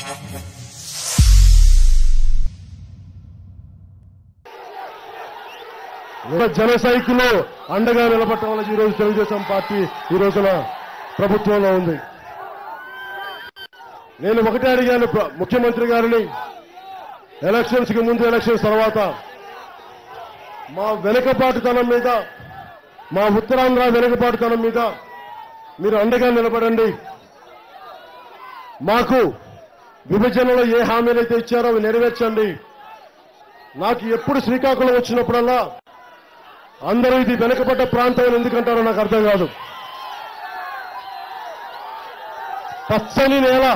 ఒక జన సైకిల్ అండగా నిలబడటం వల్ల ఈరోజు తెలుగుదేశం పార్టీ ఈ రోజున ప్రభుత్వంలో ఉంది నేను ఒకటే అడిగాను ప్ర- ముఖ్యమంత్రి గారిని ఎలక్షన్స్ కి ముందు ఎలక్షన్స్ తర్వాత మా వెనుకబాటుతనం మీద మా ఉత్తరాంధ్ర వెనుకబాటుతనం మీద మీరు అండగా నిలబడండి మాకు విభజనలో ఏ హామీలు అయితే ఇచ్చారో అవి నెరవేర్చండి నాకు ఎప్పుడు శ్రీకాకుళం వచ్చినప్పుడల్లా అందరూ ఇది వెనుకబడ్డ ప్రాంతం అని ఎందుకంటారో నాకు అర్థం కాదు పచ్చని నేల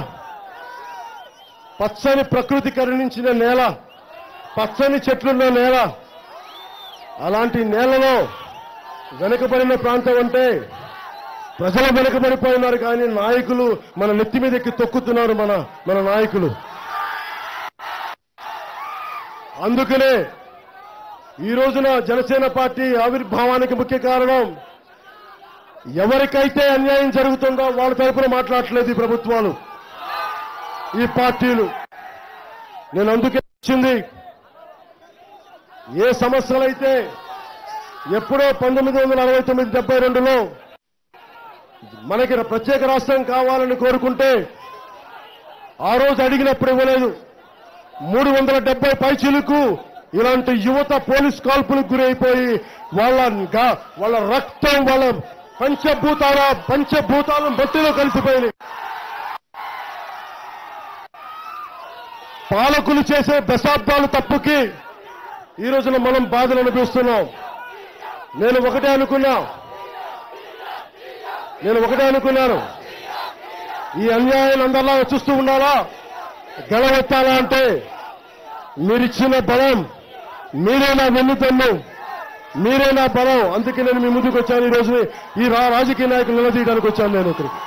పచ్చని ప్రకృతి కరుణించిన నేల పచ్చని చెట్లున్న నేల అలాంటి నేలలో వెనుకబడిన ప్రాంతం అంటే ప్రజలు వెనుకబడిపోయినారు కానీ నాయకులు మన నెత్తి మీద ఎక్కి తొక్కుతున్నారు మన మన నాయకులు అందుకనే ఈ రోజున జనసేన పార్టీ ఆవిర్భావానికి ముఖ్య కారణం ఎవరికైతే అన్యాయం జరుగుతుందో వాళ్ళ తరపున మాట్లాడట్లేదు ఈ ప్రభుత్వాలు ఈ పార్టీలు నేను అందుకే వచ్చింది ఏ సమస్యలైతే ఎప్పుడో పంతొమ్మిది వందల అరవై తొమ్మిది డెబ్బై రెండులో మనకి ప్రత్యేక రాష్ట్రం కావాలని కోరుకుంటే ఆ రోజు అడిగినప్పుడు ఇవ్వలేదు మూడు వందల డెబ్బై పైచీలకు ఇలాంటి యువత పోలీస్ కాల్పులకు గురైపోయి వాళ్ళ గా- వాళ్ళ రక్తం వాళ్ళ పంచభూతాల పంచభూతాల మట్టిలో కలిసిపోయినాయి పాలకులు చేసే దశాబ్దాల తప్పుకి ఈ రోజున మనం బాధలు అనిపిస్తున్నాం నేను ఒకటే అనుకున్నా నేను ఒకటే అనుకున్నాను ఈ అన్యాయాన్ని అందరిలా చూస్తూ ఉండాలా గెలవెత్తాలా అంటే మీరిచ్చిన బలం మీరే నా వెన్నుతన్ను మీరే నా బలం అందుకే నేను మీ ముందుకు వచ్చాను ఈ రోజు ఈ రా- రాజకీయ నాయకులు నిలదీయడానికి వచ్చాను నేను ఇక్కడికి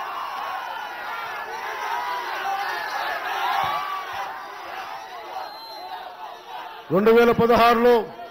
రెండు వేల పదహారులో